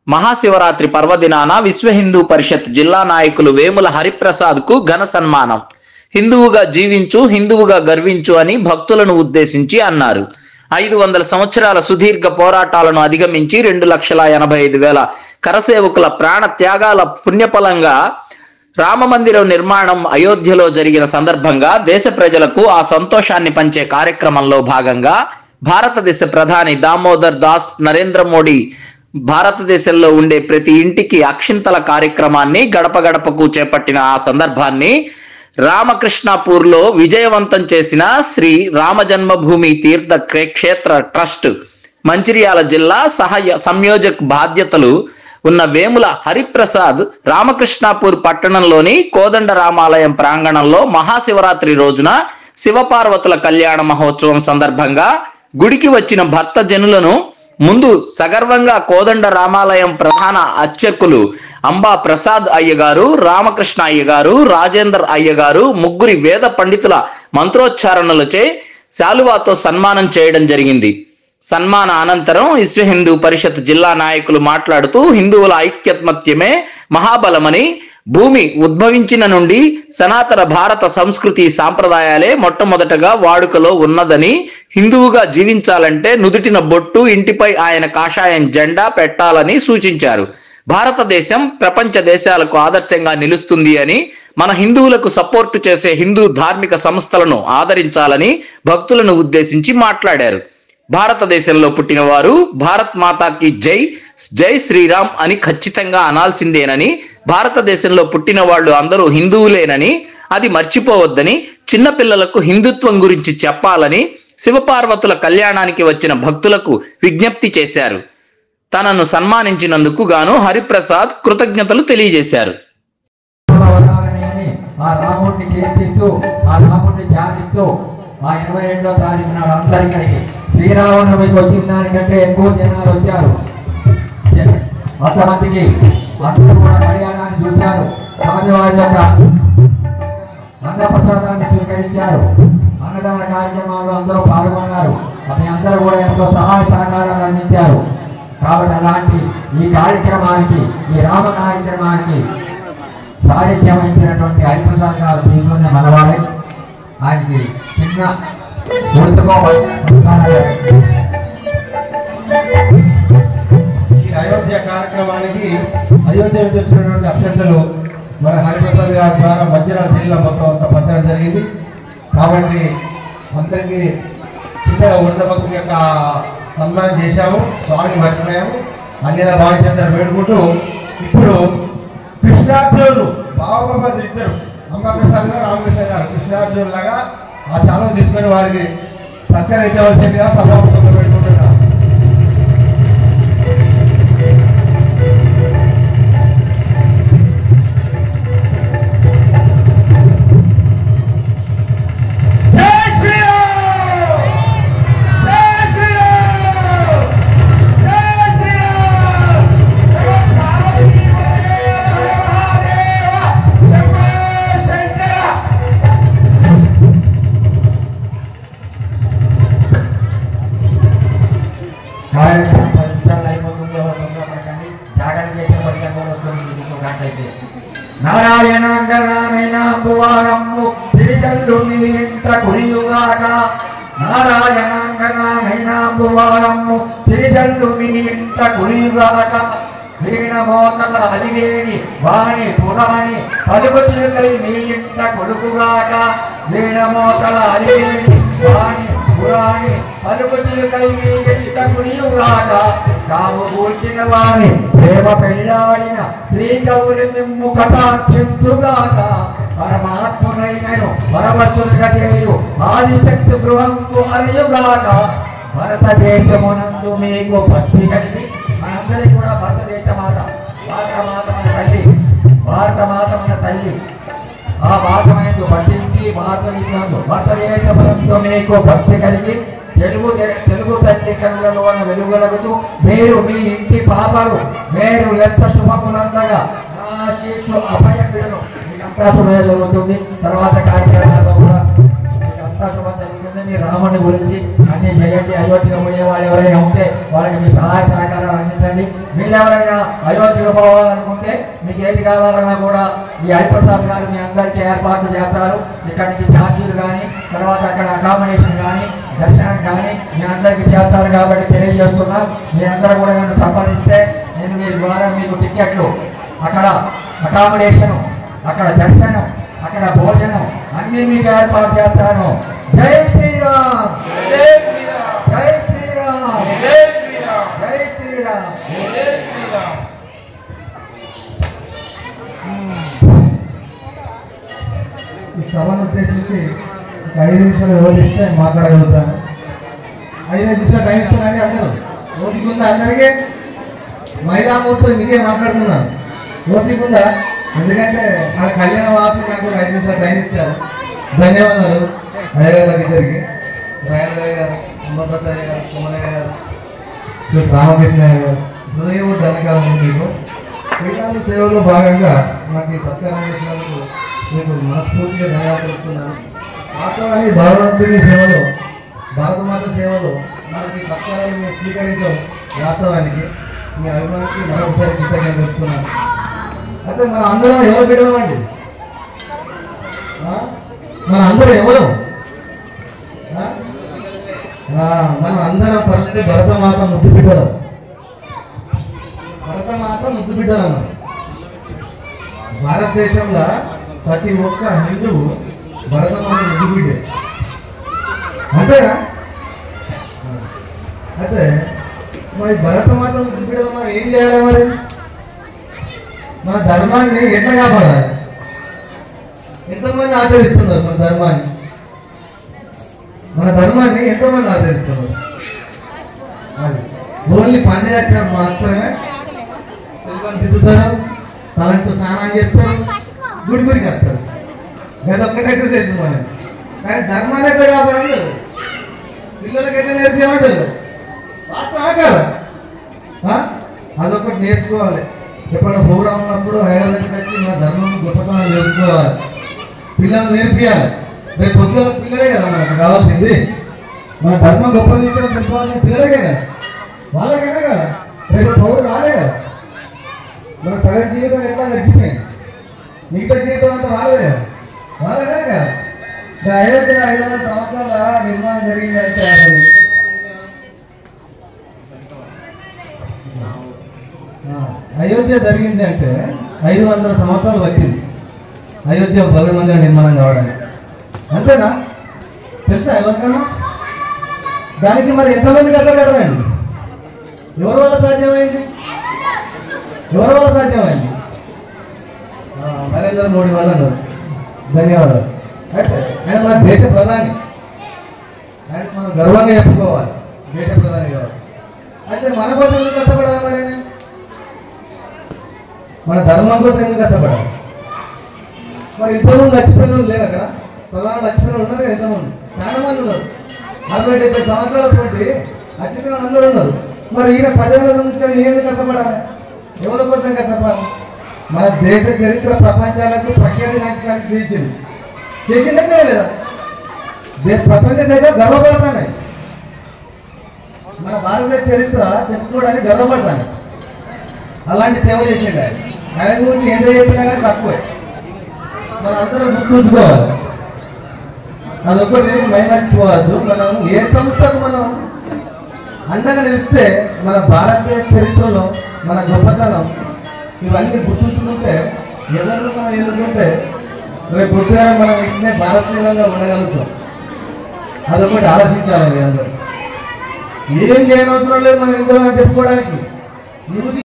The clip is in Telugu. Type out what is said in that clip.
మహాశివరాత్రి పర్వదినాన విశ్వ హిందూ పరిషత్ జిల్లా నాయకులు వేముల హరిప్రసాద్ కు ఘన సన్మానం హిందువుగా జీవించు హిందువుగా గర్వించు అని భక్తులను ఉద్దేశించి అన్నారు ఐదు వందల సంవత్సరాల సుదీర్ఘ పోరాటాలను అధిగమించి రెండు లక్షల ఎనభై ఐదు వేల కరసేవకుల ప్రాణ త్యాగాల పుణ్యఫలంగా రామ మందిరం నిర్మాణం అయోధ్యలో జరిగిన సందర్భంగా దేశ ప్రజలకు ఆ సంతోషాన్ని పంచే కార్యక్రమంలో భాగంగా భారతదేశ ప్రధాని దామోదర్ దాస్ నరేంద్ర మోడీ భారతదేశంలో ఉండే ప్రతి ఇంటికి అక్షింతల కార్యక్రమాన్ని గడప గడపకు చేపట్టిన ఆ సందర్భాన్ని రామకృష్ణాపూర్లో విజయవంతం చేసిన శ్రీ రామ జన్మభూమి తీర్థ క్రే- క్షేత్ర ట్రస్ట్ మంచిర్యాల జిల్లా సహాయ సంయోజక్ బాధ్యతలు ఉన్న వేముల హరిప్రసాద్ రామకృష్ణాపూర్ పట్టణంలోని కోదండ రామాలయం ప్రాంగణంలో మహాశివరాత్రి రోజున శివపార్వతుల కళ్యాణ మహోత్సవం సందర్భంగా గుడికి వచ్చిన భర్త జనులను ముందు సగర్వంగా కోదండ రామాలయం ప్రధాన అర్చకులు అంబా ప్రసాద్ అయ్య గారు రామకృష్ణ అయ్య గారు రాజేందర్ అయ్య గారు ముగ్గురి వేద పండితుల మంత్రోచ్చారణలచే శాలువాతో సన్మానం చేయడం జరిగింది సన్మాన అనంతరం విశ్వ హిందూ పరిషత్ జిల్లా నాయకులు మాట్లాడుతూ హిందువుల ఐక్యమత్యమే మహాబలమని భూమి ఉద్భవించిన నుండి సనాతన భారత సంస్కృతి సాంప్రదాయాలే మొట్టమొదటగా వాడుకలో ఉన్నదని హిందువుగా జీవించాలంటే నుదుటిన బొట్టు ఇంటిపై ఆయన కాషాయం జెండా పెట్టాలని సూచించారు భారతదేశం ప్రపంచ దేశాలకు ఆదర్శంగా నిలుస్తుంది అని మన హిందువులకు సపోర్టు చేసే హిందూ ధార్మిక సంస్థలను ఆదరించాలని భక్తులను ఉద్దేశించి మాట్లాడారు భారతదేశంలో పుట్టిన వారు భారత్ మాతాకి జై జై శ్రీరామ్ అని ఖచ్చితంగా అనాల్సిందేనని భారతదేశంలో పుట్టిన వాళ్ళు అందరూ హిందువులేనని అది మర్చిపోవద్దని చిన్నపిల్లలకు హిందుత్వం గురించి చెప్పాలని శివపార్వతుల కళ్యాణానికి వచ్చిన భక్తులకు విజ్ఞప్తి చేశారు తనను సన్మానించినందుకు గాను హరిప్రసాద్ కృతజ్ఞతలు తెలియజేశారు అవతారమే అని ఆ రాముడిని కీర్తిస్తూ ఆ రాముడిని ధ్యానిస్తూ ఆ ఇరవై రెండో తారీఖు నాడు అందరు ఇక్కడికి శ్రీరామనవమికి వచ్చిన దానికంటే ఎక్కువ జనాలు వచ్చారు జ- అంతమందికి అందరూ కూడా కళ్యాణాన్ని చూశారు స్వామివారి యొక్క అన్నప్రసాదాన్ని స్వీకరించారు అన్నదాన కార్యక్రమంలో అందరూ పాల్గొన్నారు మీ అందరూ కూడా ఎంతో సహాయ సహకారాలు అందించారు కాబట్టి అలాంటి ఈ కార్యక్రమానికి ఈ రామ కార్యక్రమానికి సాహిత్యం వహించినటువంటి హరిప్రసాద్ గారు తీసుకునే మనవాడే ఆయనకి చిన్న గుర్తుకో ఈ అయోధ్య కార్యక్రమానికి అయోధ్య నుంచి వచ్చినటువంటి అభ్యర్థులు మన హరిప్రసాద్ గారి ద్వారా మంచిర్యాల జిల్లా మొత్తం అంతా పంచడం జరిగింది కాబట్టి అందరికీ చిన్న వృద్ధ భక్తుల యొక్క సన్మానం చేశాము స్వామిని మర్చిపోయాము అన్నిదా భావించారు వేడుకుంటూ ఇప్పుడు కృష్ణార్జునులు బావబాబాదులు ఇద్దరు అంబప్రసాద్ గారు రామకృష్ణ గారు కృష్ణార్జునులు లాగా ఆ శాలం తీసుకొని వారికి సత్కరించవలసిందిగా సభాపతిలో పెట్టుకుంటున్నారు జై శ్రీరామ్ జై శ్రీరామ్ జై శ్రీరామ్ జై పార్వతీ మహాదేవ శంభో శంకర కార్యక్రమం పది నిమిషాలు అయిపోతుందో తొందరపడకండి జాగ్రత్త చేసే ఫలితం కూడా వస్తుంది మీకు ఇంకో గంట అయితే నారాయణాంగనామైనాంబువారమ్ము సిరిజల్లు మీ ఇంట కురియుగాక నారాయణాంగనామైనాంబువారమ్ము సిరిజల్లు మీ ఇంట కురియుగాక వీణమోతల హరివేణి వాణి పురాణి పలుకు చిలుకై మీ ఇంట కొలుకుగాక వీణమోతల హరివేణి వాణి పురాణి పలుకు చిలుకై మీ ఇంట కురియుగాక కాము కూర్చిన వాణి ప్రేమ పెళ్ళాడిన శ్రీ కవులు మిమ్ము కటాక్షించుగాక పరమాత్మునైనను పరవస్తులుగా చేయు ఆదిశక్తి గృహంకు అరయుగాక భారతదేశమునందు మీకు భక్తి కలిగి మనందరికీ కూడా భారతదేశ మాత భారత మాత మన తల్లి భారత మాత మన తల్లి ఆ భాగమైందు పట్టించి భారతదేశంలో భారతదేశమునందు మీకు భక్తి కలిగి తెలుగు దే- తెలుగు తల్లి కళ్ళలోన వెలుగులగుతూ మీరు మీ ఇంటి పాపలు మీరు లెచ్చ శుభములందగా నా శీర్షు అభయం విడును మీకంతా శుభమే జరుగుతుంది తర్వాత కార్యక్రమాల్లో కూడా మీకంతా శుభం జరుగుతుంది మీ రాముని గురించి అన్ని చేయండి అయోధ్య పోయే వాళ్ళు ఎవరైనా ఉంటే వాళ్ళకి మీ సహాయ సహకారాలు సహకారం అందించండి మీరు ఎవరైనా అయోధ్యకు పోవాలనుకుంటే మీకు ఏది కావాలన్నా కూడా ఈ హరిప్రసాద్ గారు మీ అందరికీ ఏర్పాట్లు చేస్తారు ఇక్కడి నుంచి ఛార్జీలు కానీ తర్వాత అక్కడ అకామిడేషన్ కానీ దర్శనం కానీ మీ అందరికీ చేస్తారు కాబట్టి తెలియజేస్తున్నాం మీరందరూ కూడా నన్ను సంపాదిస్తే నేను మీ ద్వారా మీకు టిక్కెట్లు అక్కడ అకామిడేషను అక్కడ దర్శనం అక్కడ భోజనం అన్ని మీకు ఏర్పాటు చేస్తాను జై శ్రీరామ్ జై శ్రీరామ్ జై శ్రీరామ్ జై శ్రీరామ్ జై శ్రీరామ్ జై శ్రీరామ్ ఈ సభను ఉద్దేశించి ఒక ఐదు నిమిషాలు వివరిస్తే మాట్లాడగలుగుతాను ఐదు నిమిషాలు టైం ఇస్తున్నానండి అందరూ ఓపిక ఉందా అందరికీ మహిళామూర్తితో మీకే మాట్లాడుతున్నాను ఓపిక ఉందా ఎందుకంటే ఆ కళ్యాణ ఆపి నాకు ఒక ఐదు నిమిషాలు టైం ఇచ్చారు ధన్యవాదాలు అయ్యగారికి ఇద్దరికి రాయలరాయ గారు అమ్మప్రసాద్ గారు కుమరయ్య గారు శ్రీ రామకృష్ణ గారు హృదయం ధన్యకాలం మీకు శ్రీకాంత సేవలో భాగంగా నాకు ఈ సత్కారం చేసినందుకు మీకు మనస్ఫూర్తిగా ధన్యవాదాలు తెలుపుతున్నాను వాస్తవానికి భగవంతుని సేవలో భారతమాత సేవలో మనకి సత్కారాన్ని మేము స్వీకరించాం వాస్తవానికి మీ అభిమానికి మరొకసారి కృతజ్ఞత తెలుపుతున్నాను అయితే మనం అందరం ఎవరు బిడ్డమండి మన అందరం ఎవరు ఆ? ఆ, మనం అందరం పరిస్థితి భరతమాత ముద్దు బిడ్డలు భరతమాత ముద్దు బిడ్డలు అన్నమాట భారతదేశంలో ప్రతి ఒక్క హిందువు భరతమాత ముద్దు బిడ్డే అంతేనా అయితే మరి భరతమాత ముద్దు బిడ్డలు మనం ఏం చేయాలి మరి మన ధర్మాన్ని ఎట్లా కాపాడాలి ఎంతమంది ఆచరిస్తున్నారు మన ధర్మాన్ని మన ధర్మాన్ని ఎంతమంది ఆచరిస్తున్నారు అది ఓన్లీ పండుగ మాత్రమే శిల్పం దిద్దుతారు తలంటూ స్నానం చేస్తారు గుడి గుడికి వస్తారు అదొక్కటైతే తెలుసు మనం కానీ ధర్మాన్ని ఎట్లా కాపాడాలి పిల్లలకి ఎట్లా నేర్పించామో తెలియదు వాస్తవా కాదా ఆ? అదొకటి నేర్చుకోవాలి ఎప్పుడైనా ప్రోగ్రామ్ ఉన్నప్పుడు హైదరాబాద్కి వచ్చి మన ధర్మం గొప్పతనం నేర్చుకోవాలి పిల్లలు నేర్పియాలి రేపు పొద్దున పిల్లలే కదా మనకు కావాల్సింది మన ధర్మం గొప్ప విషయం తెలుసుకోవాల్సిన పిల్లలకే కదా వాళ్ళకైనా కదా రేపు పౌరులు రాలే కదా మన సగం జీవితం ఎట్లా గడిచిపోయింది మిగతా జీవితం అంతా వాళ్ళదే కదా వాళ్ళనే కదా ఇంకా అయోధ్య ఐదు వందల సంవత్సరాల నిర్మాణం జరిగింది అంటే అసలు ఆ, అయోధ్య జరిగింది అంటే ఐదు వందల సంవత్సరాలు పట్టింది అయోధ్య భవ్య మందిర నిర్మాణం కావడానికి అంతేనా తెలుసా ఎవరికైనా దానికి మరి ఎంతమంది కష్టపడరండి ఎవరి వల్ల సాధ్యమైంది ఎవరి వల్ల సాధ్యమైంది ఆ, నరేంద్ర మోడీ వల్ల అన్నారు. ధన్యవాదాలు అయితే ఆయన మన దేశ ప్రధాని ఆయన మనం గర్వంగా చెప్పుకోవాలి దేశ ప్రధాని కావాలి అయితే మన కోసం ఎందుకు కష్టపడాలి మరి ఆయన? మన ధర్మం కోసం ఎందుకు కష్టపడాలి మరి ఇంతమంది చచ్చిపోయిన వాళ్ళు లేరు అక్కడ ప్రధాన చచ్చిపోయిన వాళ్ళు ఉన్నారు కదా ఇంతమంది చాలా మంది ఉన్నారు అరవై డెబ్బై సంవత్సరాల తోటి చచ్చిపోయిన వాళ్ళు అందరూ ఉన్నారు మరి ఈయన పదేళ్ళ నుంచి ఈయన ఎందుకు కష్టపడాలి ఎవరి కోసం కష్టపడాలి మన దేశ చరిత్ర ప్రపంచాలకు ప్రఖ్యాతి నచ్చడానికి చేయించింది చేసిండే చేయలేదా దేశ ప్రపంచ దేశాలు గర్వపడతాయి మన భారతదేశ చరిత్ర చెప్పుకోవడానికి గర్వపడతాను అలాంటి సేవ చేసిండు ఆయన ఆయన గురించి ఎంత చెప్పినా కానీ తక్కువే మనం అందరం గుర్తుంచుకోవాలి అదొకటి మైమర్చిపోవద్దు మనం ఏ సంస్థకు మనం అండగా నిలిస్తే మన భారతదేశ చరిత్రలో మన గొప్పతనం ఇవన్నీ గుర్తుంచుకుంటే ఎవరు మనం ఎదుర్కొంటే రేపు పొద్దున మనం ఇంటనే భారతీయంగా ఉండగలుగుతాం అదొకటి ఆలోచించాలి మీ అందరూ ఏం చేయనవసరం లేదు మనం ఇందులో చెప్పుకోవడానికి నువ్వు